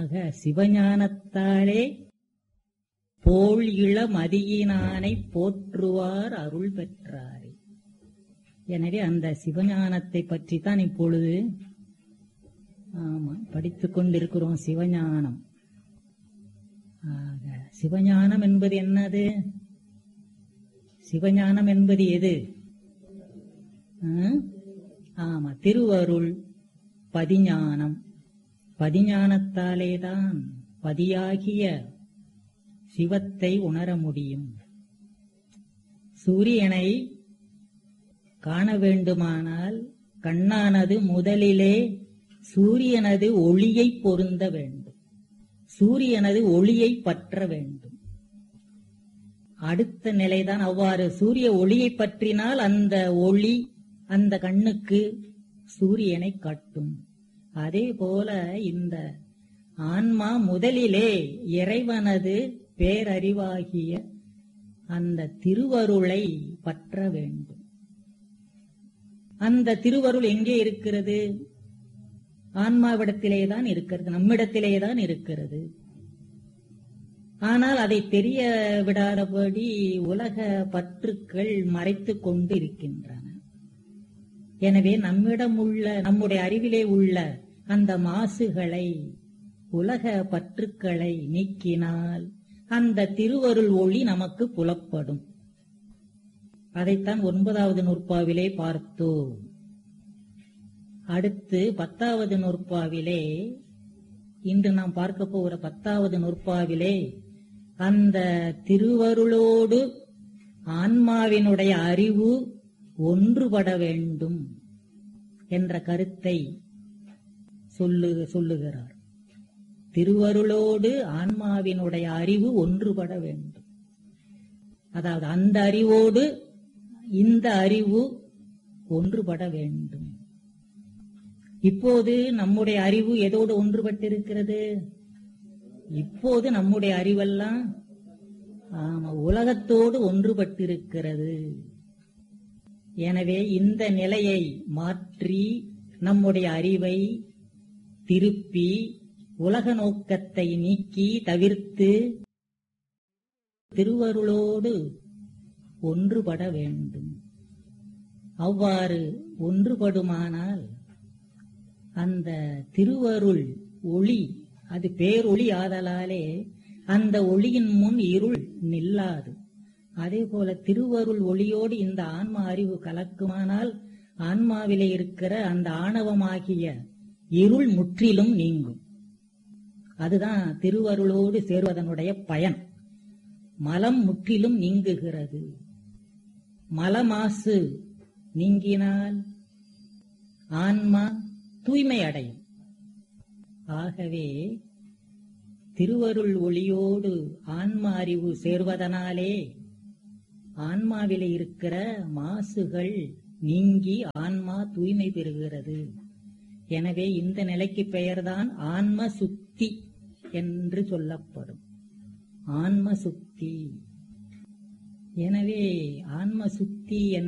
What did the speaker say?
ஆக சிவஞானத்தாலே போல் இள மதியினானை போற்றுவார் அருள் பெற்றாரே எனவே அந்த சிவஞானத்தை பற்றி தான் இப்பொழுது ஆமா படித்துக் கொண்டிருக்கிறோம் சிவஞானம் ஆக சிவஞானம் என்பது என்னது சிவஞானம் என்பது எது ஆ? ஆமா திருவருள் பதிஞானம் பதிஞானத்தாலேதான் பதியாகிய சிவத்தை உணர முடியும் சூரியனை காண வேண்டுமானால் கண்ணானது முதலிலே சூரியனது ஒளியை பொருந்த வேண்டும் சூரியனது ஒளியை பற்ற வேண்டும் அடுத்த நிலைதான் அவ்வாறு சூரிய ஒளியை பற்றினால் அந்த ஒளி அந்த கண்ணுக்கு சூரியனை காட்டும் அதே போல இந்த ஆன்மா முதலிலே இறைவனது பேரறிவாகிய அந்த திருவருளை பற்ற வேண்டும் அந்த திருவருள் எங்கே இருக்கிறது ஆன்மாவிடத்திலேதான் இருக்கிறது நம்மிடத்திலேதான் இருக்கிறது ஆனால் அதை தெரிய விடாதபடி உலக பற்றுக்கள் மறைத்துக் கொண்டு இருக்கின்றன எனவே நம்மிடம் உள்ள நம்முடைய அறிவிலே உள்ள அந்த மாசுகளை உலக பற்றுக்களை நீக்கினால் அந்த திருவருள் ஒளி நமக்கு புலப்படும் அதைத்தான் ஒன்பதாவது நூற்பாவிலே பார்த்தோம் அடுத்து பத்தாவது நூற்பாவிலே இன்று நாம் பார்க்க போகிற பத்தாவது நூற்பாவிலே அந்த திருவருளோடு ஆன்மாவினுடைய அறிவு ஒன்றுபட வேண்டும் என்ற கருத்தை சொல்லு சொல்லுகிறார் திருவருளோடு ஆன்மாவினுடைய அறிவு ஒன்றுபட வேண்டும் அதாவது அந்த அறிவோடு இந்த அறிவு ஒன்றுபட வேண்டும் இப்போது நம்முடைய அறிவு எதோடு ஒன்றுபட்டிருக்கிறது இப்போது நம்முடைய அறிவெல்லாம் ஆமா உலகத்தோடு ஒன்றுபட்டிருக்கிறது எனவே இந்த நிலையை மாற்றி நம்முடைய அறிவை திருப்பி உலக நோக்கத்தை நீக்கி தவிர்த்து திருவருளோடு ஒன்றுபட வேண்டும் அவ்வாறு ஒன்றுபடுமானால் அந்த திருவருள் ஒளி அது பேரொளி ஆதலாலே அந்த ஒளியின் முன் இருள் நில்லாது அதே போல திருவருள் ஒளியோடு இந்த ஆன்ம அறிவு கலக்குமானால் ஆன்மாவிலே இருக்கிற அந்த ஆணவமாகிய இருள் முற்றிலும் நீங்கும் அதுதான் திருவருளோடு சேர்வதனுடைய பயன் மலம் முற்றிலும் நீங்குகிறது மலமாசு நீங்கினால் ஆன்மா தூய்மை அடையும் ஆகவே திருவருள் ஒளியோடு ஆன்ம அறிவு சேர்வதனாலே ஆன்மாவிலே இருக்கிற மாசுகள் நீங்கி ஆன்மா தூய்மை பெறுகிறது எனவே இந்த நிலைக்கு பெயர்தான் ஆன்ம சுத்தி என்று சொல்லப்படும் ஆன்ம சுத்தி எனவே ஆன்ம சுத்தி என்ற